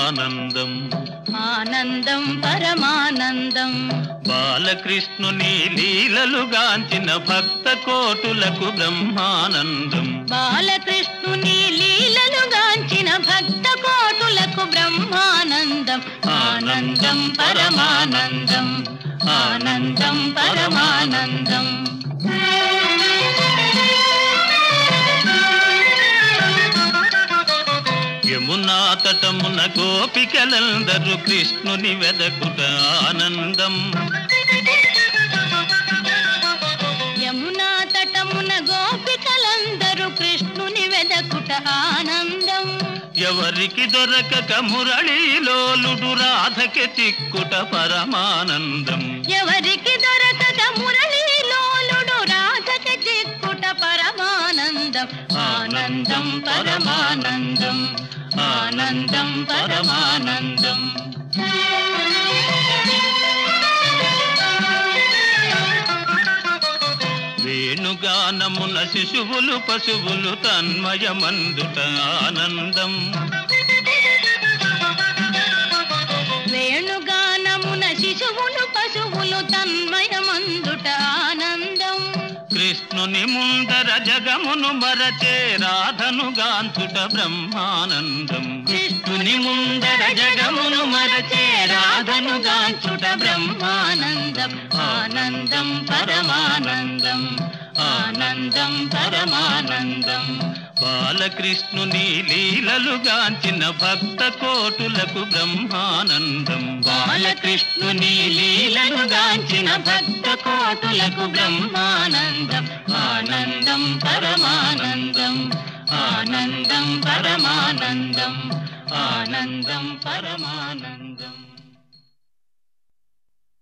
పరమానందం ఆనందం పరమానందం బాలకృష్ణుని లీలలు గాంచిన భక్త కోటులకు బ్రహ్మానందం బాలకృష్ణుని లీలలు గాంచిన భక్త కోటులకు బ్రహ్మానందం ఆనందం పరమానందం ఆనందం పరమానందం యమునా తటమున గోపికలందరూ కృష్ణుని వెదకుట ఆనందం యమునా తటమున గోపికలందరూ కృష్ణుని వెదకుట ఆనందం ఎవరికి దొరకక మురళీలోలుడు రాధకి చిక్కుట పరమానందం ఎవరికి దొరకక మురళీలోలుడు రాధకి చిక్కుట పరమానందం ఆనందం పరమానందం ఆనందం పరమానందం వేణుగానమున శిశువులు పశువులు తన్మయమందుట ఆనందం వేణుగానమున శిశువులు పశువులు తన్మయమందుట ఆనందం కృష్ణుని ముందర జగమును మరచే రాధను గాంచుట బ్రహ్మానందం కృష్ణుని ముందర జగమును మరచే రాధను గాంచుట బ్రహ్మానందం ఆనందం పరమానందం ఆనందం పరమానందం బాలకృష్ణుని లీలలు గాంచిన భక్త కోటులకు బ్రహ్మానందం బాలకృష్ణుని లీలను గాంచిన భక్త కోటులకు బ్రహ్మానందం ఆనందం పరమానందం ఆనందం పరమానందం ఆనందం పరమానందం